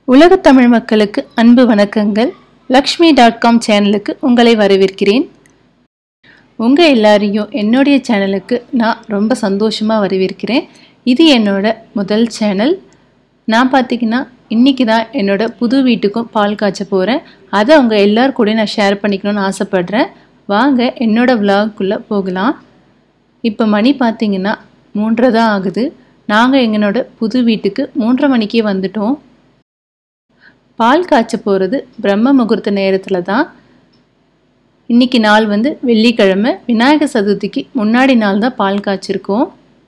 உலகத் தமிழ் மக்களுக்கு அன்பு வணக்கங்கள் லக்ஷ்மி டாட் காம் சேனலுக்கு உங்களை வரவேற்கிறேன் உங்கள் எல்லாரையும் என்னுடைய சேனலுக்கு நான் ரொம்ப சந்தோஷமாக வரவேற்கிறேன் இது என்னோட முதல் சேனல் நான் பார்த்தீங்கன்னா இன்றைக்கி தான் என்னோட புது வீட்டுக்கும் பால் காய்ச்ச போகிறேன் அதை அவங்க எல்லார் கூடயும் நான் ஷேர் பண்ணிக்கணும்னு ஆசைப்பட்றேன் வாங்க என்னோட விலாகுக்குள்ளே போகலாம் இப்போ மணி பார்த்தீங்கன்னா மூன்றரை தான் ஆகுது நாங்கள் எங்களோட புது வீட்டுக்கு மூன்றரை மணிக்கே வந்துட்டோம் பால் காய்ச்ச போகிறது பிரம்ம முகூர்த்த நேரத்தில் தான் இன்னைக்கு நாள் வந்து வெள்ளிக்கிழமை விநாயகர் சதுர்த்திக்கு முன்னாடி நாள் தான் பால் காய்ச்சிருக்கோம்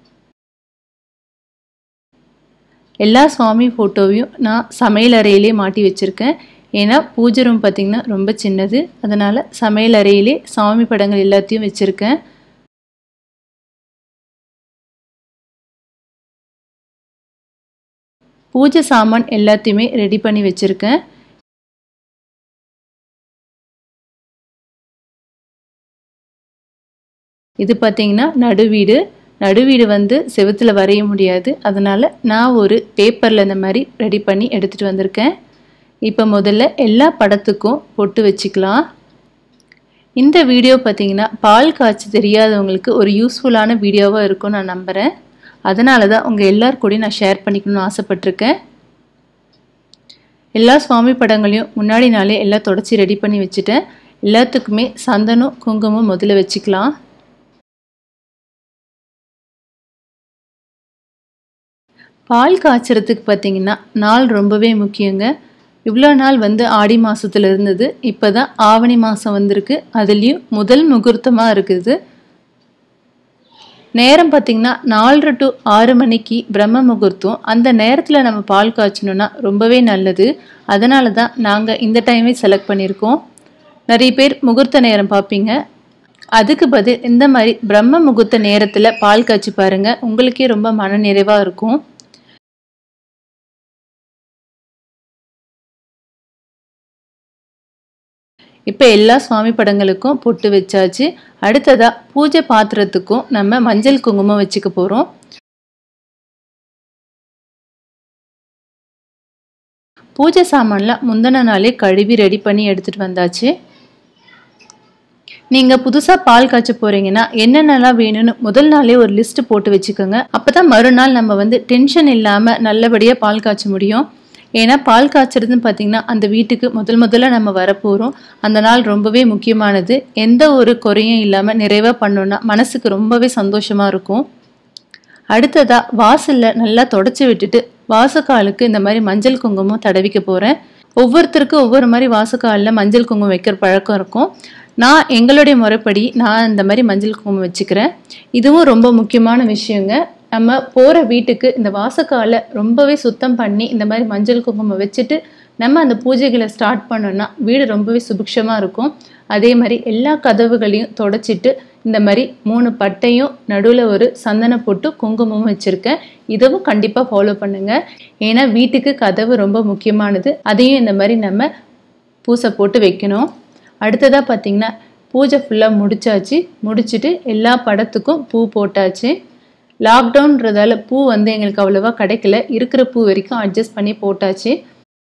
எல்லா சுவாமி ஃபோட்டோவையும் நான் சமையல் அறையிலே மாட்டி வச்சுருக்கேன் ஏன்னா பூஜை ரூம் பார்த்திங்கன்னா ரொம்ப சின்னது அதனால் சமையல் அறையிலே சாமி படங்கள் எல்லாத்தையும் வச்சுருக்கேன் பூஜை சாமான் எல்லாத்தையுமே ரெடி பண்ணி வச்சுருக்கேன் இது பார்த்தீங்கன்னா நடுவீடு நடுவீடு வந்து செவுத்தில் வரைய முடியாது அதனால் நான் ஒரு பேப்பரில் இந்த மாதிரி ரெடி பண்ணி எடுத்துகிட்டு வந்திருக்கேன் இப்போ முதல்ல எல்லா படத்துக்கும் பொட்டு வச்சுக்கலாம் இந்த வீடியோ பார்த்தீங்கன்னா பால் காய்ச்சி தெரியாதவங்களுக்கு ஒரு யூஸ்ஃபுல்லான வீடியோவாக இருக்கும்னு நான் நம்புகிறேன் அதனால தான் உங்கள் எல்லார் கூடயும் நான் ஷேர் பண்ணிக்கணும்னு ஆசைப்பட்டிருக்கேன் எல்லா சுவாமி படங்களையும் முன்னாடி நாளே எல்லாம் தொடச்சி ரெடி பண்ணி வச்சுட்டேன் எல்லாத்துக்குமே சந்தனம் குங்குமம் முதல்ல வச்சுக்கலாம் பால் காய்ச்சறதுக்கு பார்த்தீங்கன்னா நாள் ரொம்பவே முக்கியங்க இவ்வளோ நாள் வந்து ஆடி மாதத்தில் இருந்தது இப்போ தான் ஆவணி மாதம் வந்திருக்கு அதுலேயும் முதல் முகூர்த்தமாக இருக்குது நேரம் பார்த்திங்கன்னா நாலரை டு ஆறு மணிக்கு பிரம்ம முகூர்த்தம் அந்த நேரத்தில் நம்ம பால் காய்ச்சணுன்னா ரொம்பவே நல்லது அதனால தான் நாங்கள் இந்த டைமே செலக்ட் பண்ணியிருக்கோம் நிறைய பேர் முகூர்த்த நேரம் பார்ப்பீங்க அதுக்கு பதில் இந்த மாதிரி பிரம்ம முகூர்த்த நேரத்தில் பால் காய்ச்சி பாருங்கள் உங்களுக்கே ரொம்ப மன நிறைவாக இருக்கும் இப்போ எல்லா சுவாமி படங்களுக்கும் பொட்டு வச்சாச்சு அடுத்ததாக பூஜை பாத்திரத்துக்கும் நம்ம மஞ்சள் குங்குமம் வச்சுக்க போகிறோம் பூஜை சாமான்லாம் முந்தின நாளே கழுவி ரெடி பண்ணி எடுத்துகிட்டு வந்தாச்சு நீங்கள் புதுசாக பால் காய்ச்ச போகிறீங்கன்னா என்னென்னலாம் வேணும்னு முதல் நாளே ஒரு லிஸ்ட் போட்டு வச்சுக்கோங்க அப்போ தான் மறுநாள் நம்ம வந்து டென்ஷன் இல்லாமல் நல்லபடியாக பால் காய்ச்ச முடியும் ஏன்னா பால் காய்ச்சறதுன்னு பார்த்தீங்கன்னா அந்த வீட்டுக்கு முதல் முதல்ல நம்ம வரப்போகிறோம் அந்த நாள் ரொம்பவே முக்கியமானது எந்த ஒரு குறையும் இல்லாமல் நிறைவாக பண்ணோன்னா மனசுக்கு ரொம்பவே சந்தோஷமாக இருக்கும் அடுத்ததாக வாசலில் நல்லா தொடச்சி விட்டுட்டு வாசக்காலுக்கு இந்த மாதிரி மஞ்சள் குங்குமம் தடவிக்க போகிறேன் ஒவ்வொருத்தருக்கும் ஒவ்வொரு மாதிரி வாசக்காலில் மஞ்சள் குங்குமம் வைக்கிற பழக்கம் இருக்கும் நான் எங்களுடைய முறைப்படி நான் இந்த மாதிரி மஞ்சள் குங்குமம் வச்சுக்கிறேன் இதுவும் ரொம்ப முக்கியமான விஷயங்க நம்ம போகிற வீட்டுக்கு இந்த வாசக்காலை ரொம்பவே சுத்தம் பண்ணி இந்த மாதிரி மஞ்சள் குங்குமம் வச்சுட்டு நம்ம அந்த பூஜைகளை ஸ்டார்ட் பண்ணோன்னா வீடு ரொம்பவே சுபிக்ஷமாக இருக்கும் அதே மாதிரி எல்லா கதவுகளையும் தொடச்சிட்டு இந்த மாதிரி மூணு பட்டையும் நடுவில் ஒரு சந்தன போட்டு குங்குமமும் வச்சுருக்கேன் இதுவும் கண்டிப்பாக ஃபாலோ பண்ணுங்கள் ஏன்னா வீட்டுக்கு கதவு ரொம்ப முக்கியமானது அதையும் இந்த மாதிரி நம்ம பூசை போட்டு வைக்கணும் அடுத்ததாக பார்த்திங்கன்னா பூஜை ஃபுல்லாக முடிச்சாச்சு முடிச்சுட்டு எல்லா படத்துக்கும் பூ போட்டாச்சு லாக்டவுன்றதால பூ வந்து எங்களுக்கு அவ்வளோவா கிடைக்கல இருக்கிற பூ வரைக்கும் அட்ஜஸ்ட் பண்ணி போட்டாச்சு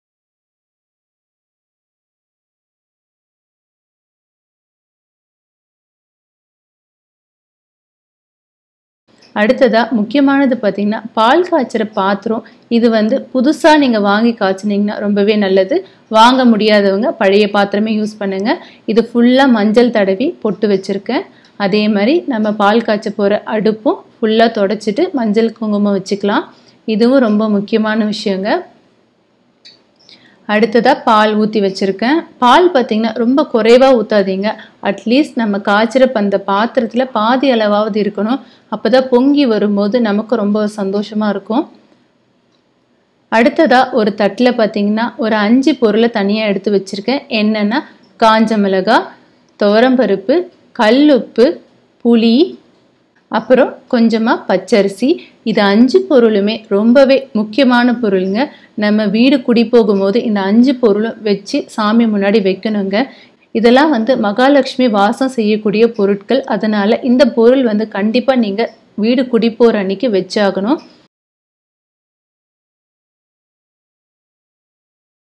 அடுத்ததாக முக்கியமானது பார்த்திங்கன்னா பால் காய்ச்சிற பாத்திரம் இது வந்து புதுசாக நீங்கள் வாங்கி காய்ச்சினீங்கன்னா ரொம்பவே நல்லது வாங்க முடியாதவங்க பழைய பாத்திரமே யூஸ் பண்ணுங்கள் இது ஃபுல்லாக மஞ்சள் தடவி பொட்டு வச்சுருக்கேன் அதே மாதிரி நம்ம பால் காய்ச்ச போகிற அடுப்பும் ஃபுல்லாக தொடச்சிட்டு மஞ்சள் குங்குமம் வச்சுக்கலாம் இதுவும் ரொம்ப முக்கியமான விஷயங்க அடுத்ததாக பால் ஊற்றி வச்சுருக்கேன் பால் பார்த்திங்கன்னா ரொம்ப குறைவாக ஊற்றாதீங்க அட்லீஸ்ட் நம்ம காய்ச்சிற அந்த பாத்திரத்தில் பாதி அளவாவது இருக்கணும் அப்போ தான் பொங்கி வரும்போது நமக்கு ரொம்ப சந்தோஷமாக இருக்கும் அடுத்ததாக ஒரு தட்டில் பார்த்திங்கன்னா ஒரு அஞ்சு பொருளை தனியாக எடுத்து வச்சுருக்கேன் என்னென்னா காஞ்ச மிளகா துவரம்பருப்பு கல்லுப்பு புளி அப்புறம் கொஞ்சமாக பச்சரிசி இது அஞ்சு பொருளுமே ரொம்பவே முக்கியமான பொருளுங்க நம்ம வீடு குடி போகும்போது இந்த அஞ்சு பொருளும் வச்சு சாமி முன்னாடி வைக்கணுங்க இதெல்லாம் வந்து மகாலட்சுமி வாசம் செய்யக்கூடிய பொருட்கள் அதனால் இந்த பொருள் வந்து கண்டிப்பாக நீங்கள் வீடு குடி போகிற அன்னைக்கு வச்சாகணும்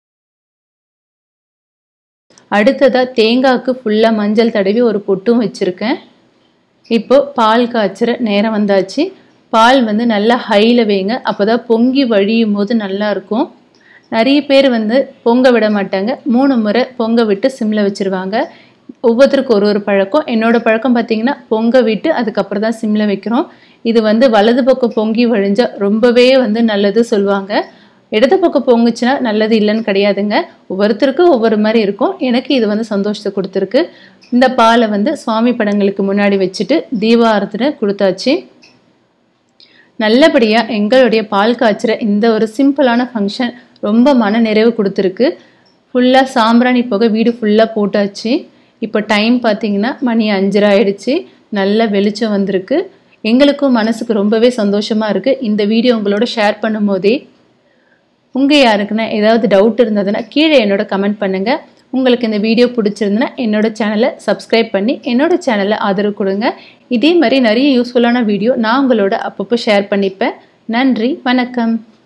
அடுத்ததாக தேங்காய்க்கு ஃபுல்லாக மஞ்சள் தடவி ஒரு பொட்டும் வச்சுருக்கேன் இப்போ பால் காய்ச்சுற நேரம் வந்தாச்சு பால் வந்து நல்லா ஹையில் வைங்க அப்போ தான் பொங்கி வழியும் போது நல்லா இருக்கும் நிறைய பேர் வந்து பொங்க விட மாட்டாங்க மூணு முறை பொங்க விட்டு சிம்மில் வச்சுருவாங்க ஒவ்வொருத்தருக்கும் ஒரு ஒரு பழக்கம் என்னோட பழக்கம் பார்த்தீங்கன்னா பொங்க விட்டு அதுக்கப்புறம் தான் சிம்மில் வைக்கிறோம் இது வந்து வலது பக்கம் பொங்கி வழிஞ்சால் ரொம்பவே வந்து நல்லது சொல்லுவாங்க இடது பக்கம் பொங்குச்சுன்னா நல்லது இல்லைன்னு கிடையாதுங்க ஒவ்வொருத்தருக்கும் ஒவ்வொரு மாதிரி இருக்கும் எனக்கு இது வந்து சந்தோஷத்தை கொடுத்துருக்கு இந்த பாலை வந்து சுவாமி படங்களுக்கு முன்னாடி வச்சுட்டு தீபாரத்தின கொடுத்தாச்சு நல்லபடியாக எங்களுடைய பால் காய்ச்சுற இந்த ஒரு சிம்பிளான ஃபங்க்ஷன் ரொம்ப மன நிறைவு கொடுத்துருக்கு ஃபுல்லாக சாம்பிராணி புகை வீடு ஃபுல்லாக போட்டாச்சு இப்போ டைம் பார்த்தீங்கன்னா மணி அஞ்சரை ஆயிடுச்சு நல்ல வெளிச்சம் வந்திருக்கு எங்களுக்கும் மனசுக்கு ரொம்பவே சந்தோஷமாக இருக்குது இந்த வீடியோ உங்களோட ஷேர் பண்ணும் போதே உங்கள் யாருக்குன்னா ஏதாவது டவுட் இருந்ததுன்னா கீழே என்னோட கமெண்ட் பண்ணுங்கள் உங்களுக்கு இந்த வீடியோ பிடிச்சிருந்துன்னா என்னோட சேனலை சப்ஸ்கிரைப் பண்ணி என்னோட சேனலை ஆதரவு கொடுங்க இதே மாதிரி நிறைய யூஸ்ஃபுல்லான வீடியோ நான் உங்களோட அப்பப்போ ஷேர் பண்ணிப்பேன் நன்றி வணக்கம்